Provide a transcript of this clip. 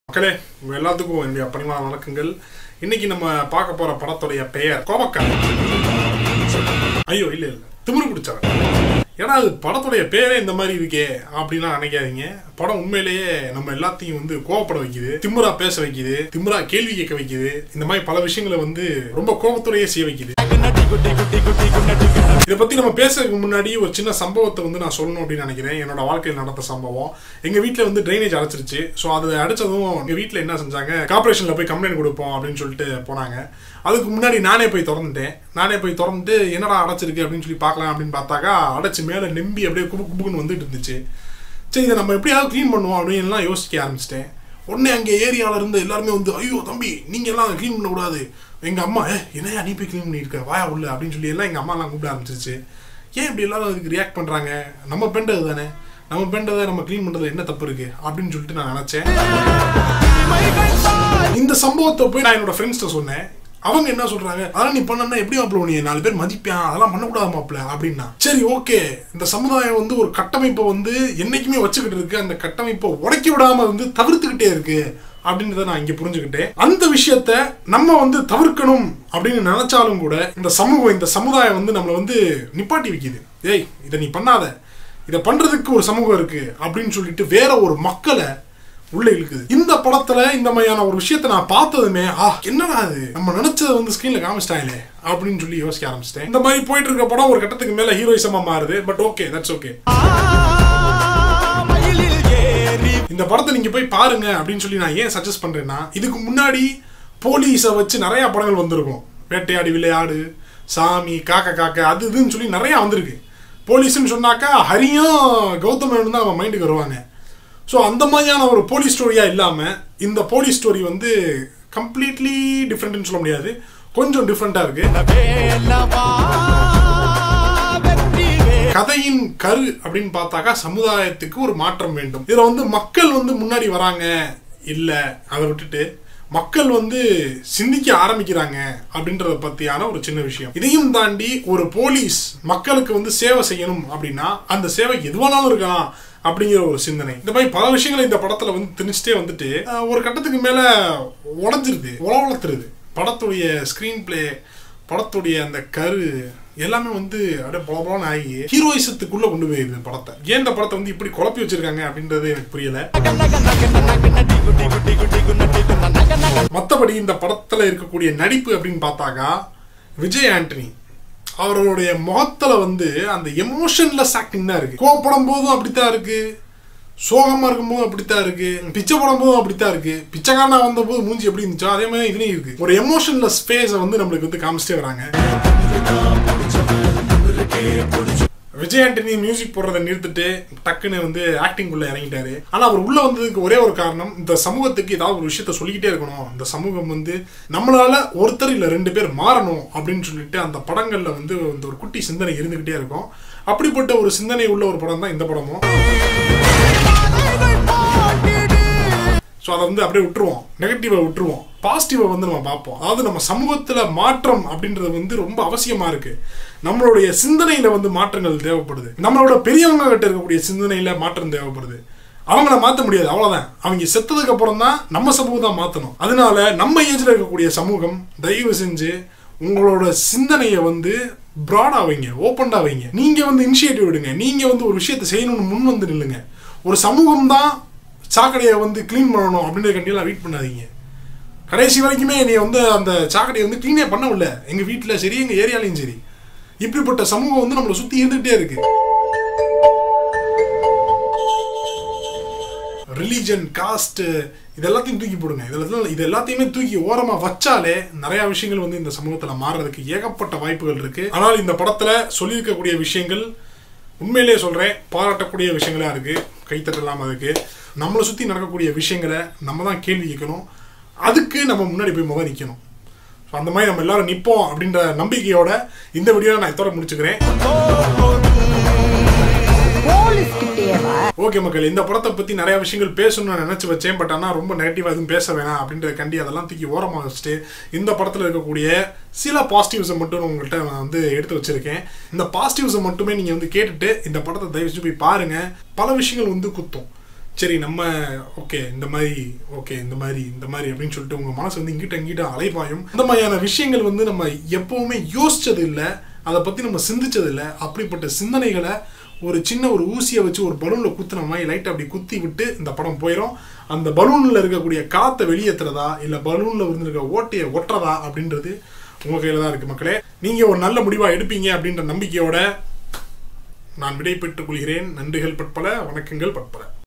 மக்களே உங்க எல்லாத்துக்கும் என்னுடைய பணிவான வணக்கங்கள் இன்னைக்கு நம்ம பார்க்க போற படத்துடைய பெயர் கோபக்காரன் ஐயோ இல்ல இல்ல திமிரு பிடிச்சவன் ஏன்னா அது படத்துடைய பேரே இந்த மாதிரி இருக்கே அப்படின்லாம் நினைக்காதீங்க படம் உண்மையிலேயே நம்ம எல்லாத்தையும் வந்து கோவப்பட வைக்குது திமுறா பேச வைக்குது திமுறா கேள்வி கேட்க வைக்குது இந்த மாதிரி பல விஷயங்களை வந்து ரொம்ப கோபத்தோடயே செய்ய வைக்குது இதை பத்தி நம்ம பேசுறதுக்கு முன்னாடி ஒரு சின்ன சம்பவத்தை வந்து நான் சொல்லணும் அப்படின்னு நினைக்கிறேன் என்னோட வாழ்க்கையில் நடந்த சம்பவம் எங்க வீட்ல வந்து ட்ரைனேஜ் அடைச்சிருச்சு ஸோ அதை அடைச்சதும் எங்க வீட்ல என்ன செஞ்சாங்க கார்பரேஷன்ல போய் கம்ப்ளைண்ட் கொடுப்போம் அப்படின்னு சொல்லிட்டு போனாங்க அதுக்கு முன்னாடி நானே போய் திறந்துட்டேன் நானே போய் திறந்துட்டு என்னடா அடைச்சிருக்கு அப்படின்னு சொல்லி பார்க்கலாம் அப்படின்னு பார்த்தாக்கா அடைச்சு மேலே நெம்பி அப்படியே குபு குபுக்குன்னு வந்துட்டு இருந்துச்சு சரி இதை நம்ம எப்படியாவது க்ளீன் பண்ணுவோம் அப்படின்னு எல்லாம் யோசிக்க ஆரம்பிச்சிட்டேன் உடனே அங்கே ஏரியாவில் இருந்து எல்லாருமே வந்து ஐயோ தம்பி நீங்கள் எல்லாம் க்ளீன் பண்ணக்கூடாது எங்கள் அம்மா ஏ என்னையா நீ போய் க்ளீன் பண்ணியிருக்க வாயா உள்ள அப்படின்னு சொல்லி எல்லாம் எங்கள் அம்மாலாம் கூப்பிட ஆரம்பிச்சிருச்சு ஏன் இப்படி எல்லாரும் அதுக்கு ரியாக்ட் பண்ணுறாங்க நம்ம பெண்டது தானே நம்ம பெண்டதை நம்ம க்ளீன் பண்ணுறதுல என்ன தப்பு இருக்குது அப்படின்னு சொல்லிட்டு நான் நினச்சேன் இந்த சம்பவத்தை போய் நான் என்னோட ஃப்ரெண்ட்ஸ்ட்ட சொன்னேன் அவங்க என்ன சொல்றாங்க அதெல்லாம் நீ பண்ணனா எப்படி மாப்பிள்ள நீ நாலு பேர் மதிப்பான் அதெல்லாம் பண்ணக்கூடாது மாப்பிள்ள அப்படின்னா சரி ஓகே இந்த சமுதாயம் வந்து ஒரு கட்டமைப்பை வந்து என்னைக்குமே வச்சுக்கிட்டு இருக்கு அந்த கட்டமைப்பை உடைக்க விடாம வந்து தவிர்த்துக்கிட்டே இருக்கு அப்படின்றத நான் இங்க புரிஞ்சுக்கிட்டேன் அந்த விஷயத்த நம்ம வந்து தவிர்க்கணும் அப்படின்னு நினைச்சாலும் கூட இந்த சமூகம் இந்த சமுதாயம் வந்து நம்மளை வந்து நிப்பாட்டி வைக்குது ஏய் இதை நீ பண்ணாத இதை பண்றதுக்கு ஒரு சமூகம் இருக்கு அப்படின்னு சொல்லிட்டு வேற ஒரு மக்களை உள்ள இழுக்குது இந்த படத்துல இந்த மாதிரியான ஒரு விஷயத்த நான் பார்த்ததுமே ஆ என்னடா அது நம்ம நினைச்சதை வந்து ஸ்கிரீன்ல காமிச்சிட்டாங்களே அப்படின்னு சொல்லி யோசிக்க ஆரம்பிச்சிட்டேன் இந்த மாதிரி போயிட்டு இருக்க படம் ஒரு கட்டத்துக்கு மேல ஹீரோயிசமா மாறுது பட் ஓகே தட்ஸ் ஓகே இந்த படத்தை நீங்க போய் பாருங்க அப்படின்னு சொல்லி நான் ஏன் சஜஸ்ட் பண்றேன்னா இதுக்கு முன்னாடி போலீஸை வச்சு நிறைய படங்கள் வந்திருக்கும் வேட்டையாடி விளையாடு சாமி காக்க காக்க அது இதுன்னு சொல்லி நிறைய வந்திருக்கு போலீஸ்னு சொன்னாக்கா ஹரியும் கௌதம் மேனன் தான் அவன் மைண்டுக்கு வருவாங்க ஸோ அந்த மாதிரியான ஒரு போலீஸ் ஸ்டோரியாக இல்லாமல் இந்த போலீஸ் ஸ்டோரி வந்து கம்ப்ளீட்லி டிஃப்ரெண்ட்னு சொல்ல முடியாது கொஞ்சம் டிஃப்ரெண்ட்டாக இருக்கு கதையின் கரு அப்படின்னு பார்த்தாக்கா சமுதாயத்துக்கு ஒரு மாற்றம் வேண்டும் இதில் வந்து மக்கள் வந்து முன்னாடி வராங்க இல்லை அதை விட்டுட்டு மக்கள் வந்து சிந்திக்க ஆரம்பிக்கிறாங்க அப்படின்றத பத்தியான ஒரு சின்ன விஷயம் இதையும் தாண்டி ஒரு போலீஸ் மக்களுக்கு வந்து சேவை செய்யணும் அப்படின்னா அந்த சேவை எதுவானாலும் இருக்கலாம் அப்படிங்கிற ஒரு சிந்தனை இந்த மாதிரி பல விஷயங்களை இந்த படத்துல வந்து திணிச்சிட்டே வந்துட்டு அஹ், ஒரு கட்டத்துக்கு மேல உடஞ்சிருது உலவளத்துருது படத்துடைய ஸ்கிரீன் பிளே படத்துடைய அந்த கரு எல்லாமே வந்து அப்படியே பலபலன்னு ஆகி ஹீரோயிசத்துக்குள்ள கொண்டு போயிருது படத்தை ஏன் இந்த படத்தை வந்து இப்படி குழப்பி வச்சிருக்காங்க அப்படின்றது எனக்கு புரியல மற்றபடி இந்த படத்துல இருக்கக்கூடிய நடிப்பு அப்படின்னு பார்த்தாக்கா விஜய் ஆண்டனி அவர்களுடைய முகத்துல வந்து அந்த எமோஷன்லெஸ் ஆக்டிங் தான் இருக்கு கோவப்படும் போதும் அப்படித்தான் இருக்கு சோகமா இருக்கும்போதும் அப்படித்தான் இருக்கு பிச்சை போடும் போதும் அப்படித்தான் இருக்கு பிச்சைக்காரனா வந்த போது மூஞ்சி எப்படி இருந்துச்சோ அதே மாதிரி இதுலயும் இருக்கு ஒரு எமோஷன்லெஸ் ஃபேஸை வந்து நம்மளுக்கு வந்து காமிச்சிட்டே வராங்க விஜய் ஆண்டனி மியூசிக் போடுறதை நிறுத்திட்டு டக்குன்னு வந்து ஆக்டிங் உள்ள இறங்கிட்டாரு ஆனா அவர் உள்ள வந்ததுக்கு ஒரே ஒரு காரணம் இந்த சமூகத்துக்கு ஏதாவது ஒரு விஷயத்த சொல்லிக்கிட்டே இருக்கணும் இந்த சமூகம் வந்து நம்மளால ஒருத்தர் இல்ல ரெண்டு பேர் மாறணும் அப்படின்னு சொல்லிட்டு அந்த படங்கள்ல வந்து இந்த ஒரு குட்டி சிந்தனை இருந்துகிட்டே இருக்கும் அப்படிப்பட்ட ஒரு சிந்தனை உள்ள ஒரு படம் தான் இந்த படமும் ஸோ அதை வந்து அப்படியே விட்டுருவோம் நெகட்டிவை விட்டுருவோம் பாசிட்டிவை வந்து நம்ம பார்ப்போம் அதாவது நம்ம சமூகத்தில் மாற்றம் அப்படின்றது வந்து ரொம்ப அவசியமா இருக்கு நம்மளுடைய சிந்தனையில வந்து மாற்றங்கள் தேவைப்படுது நம்மளோட பெரியவங்க கிட்ட இருக்கக்கூடிய சிந்தனையில மாற்றம் தேவைப்படுது அவங்கள மாற்ற முடியாது அவ்வளவுதான் அவங்க செத்ததுக்கு அப்புறம் தான் நம்ம சமூகம் தான் மாற்றணும் அதனால நம்ம ஏஜ்ல இருக்கக்கூடிய சமூகம் தயவு செஞ்சு உங்களோட சிந்தனையை வந்து ப்ராடா வைங்க ஓப்பன்டா வைங்க நீங்க வந்து இனிஷியேட்டிவ் எடுங்க நீங்க வந்து ஒரு விஷயத்தை செய்யணும்னு முன் வந்து நில்லுங்க ஒரு சமூகம் தான் சாக்கடையை வந்து க்ளீன் பண்ணணும் அப்படின்ற கண்டியெல்லாம் வெயிட் பண்ணாதீங்க கடைசி வரைக்குமே நீ வந்து அந்த சாக்கடையை வந்து க்ளீனே பண்ணவில்ல எங்க வீட்டில் சரி எங்க ஏரியாலையும் சரி இப்படிப்பட்ட சமூகம் வந்து நம்மளை சுத்தி இருந்துகிட்டே இருக்கு ரிலீஜன் காஸ்ட் இது எல்லாத்தையும் தூக்கி போடுங்க இதெல்லாம் இது எல்லாத்தையுமே தூக்கி ஓரமா வச்சாலே நிறைய விஷயங்கள் வந்து இந்த சமூகத்துல மாறுறதுக்கு ஏகப்பட்ட வாய்ப்புகள் இருக்கு ஆனால் இந்த படத்துல சொல்லியிருக்கக்கூடிய விஷயங்கள் உண்மையிலேயே சொல்றேன் பாராட்டக்கூடிய விஷயங்களா இருக்கு கைத்தட்டலாம் அதுக்கு நம்மளை சுத்தி நடக்கக்கூடிய விஷயங்களை நம்ம தான் கேள்வி கேட்கணும் அதுக்கு நம்ம முன்னாடி போய் முக நிற்கணும் ஸோ அந்த மாதிரி நம்ம எல்லாரும் நிற்போம் அப்படின்ற நம்பிக்கையோட இந்த வீடியோ நான் இதோட முடிச்சுக்கிறேன் போலீஸ் கிட்டேவா ஓகே மக்கள் இந்த படத்தை பத்தி நிறைய விஷயங்கள் பேசணும்னு நான் நினைச்சு வச்சேன் பட் ஆனால் ரொம்ப நெகட்டிவா எதுவும் பேச வேணாம் அப்படின்ற கண்டி அதெல்லாம் தூக்கி ஓரமாக வச்சுட்டு இந்த படத்துல இருக்கக்கூடிய சில பாசிட்டிவ்ஸை மட்டும் உங்கள்கிட்ட நான் வந்து எடுத்து வச்சிருக்கேன் இந்த பாசிட்டிவ்ஸை மட்டுமே நீங்க வந்து கேட்டுட்டு இந்த படத்தை தயவு செஞ்சு போய் பாருங்க பல விஷயங்கள் வந்து குத்தும் சரி நம்ம ஓகே இந்த மாதிரி ஓகே இந்த மாதிரி இந்த மாதிரி அப்படின்னு சொல்லிட்டு உங்க மனசு வந்து இங்கிட்ட இங்கிட்ட அலைபாயும் இந்த மாதிரியான விஷயங்கள் வந்து நம்ம எப்பவுமே யோசிச்சது இல்லை அதை பத்தி நம்ம சிந்திச்சது இல்லை அப்படிப்பட்ட சிந்தனைகளை ஒரு சின்ன ஒரு ஊசியை வச்சு ஒரு பலூன்ல குத்துன மாதிரி லைட் அப்படி குத்தி விட்டு இந்த படம் போயிடும் அந்த பலூன்ல இருக்கக்கூடிய காத்தை வெளியேற்றுறதா இல்ல பலூன்ல இருந்திருக்க ஓட்டையை ஒட்டுறதா அப்படின்றது உங்க கையில தான் இருக்கு மக்களே நீங்க ஒரு நல்ல முடிவா எடுப்பீங்க அப்படின்ற நம்பிக்கையோட நான் விடை பெற்றுக் கொள்கிறேன் நன்றிகள் பட்பல வணக்கங்கள் பட்பல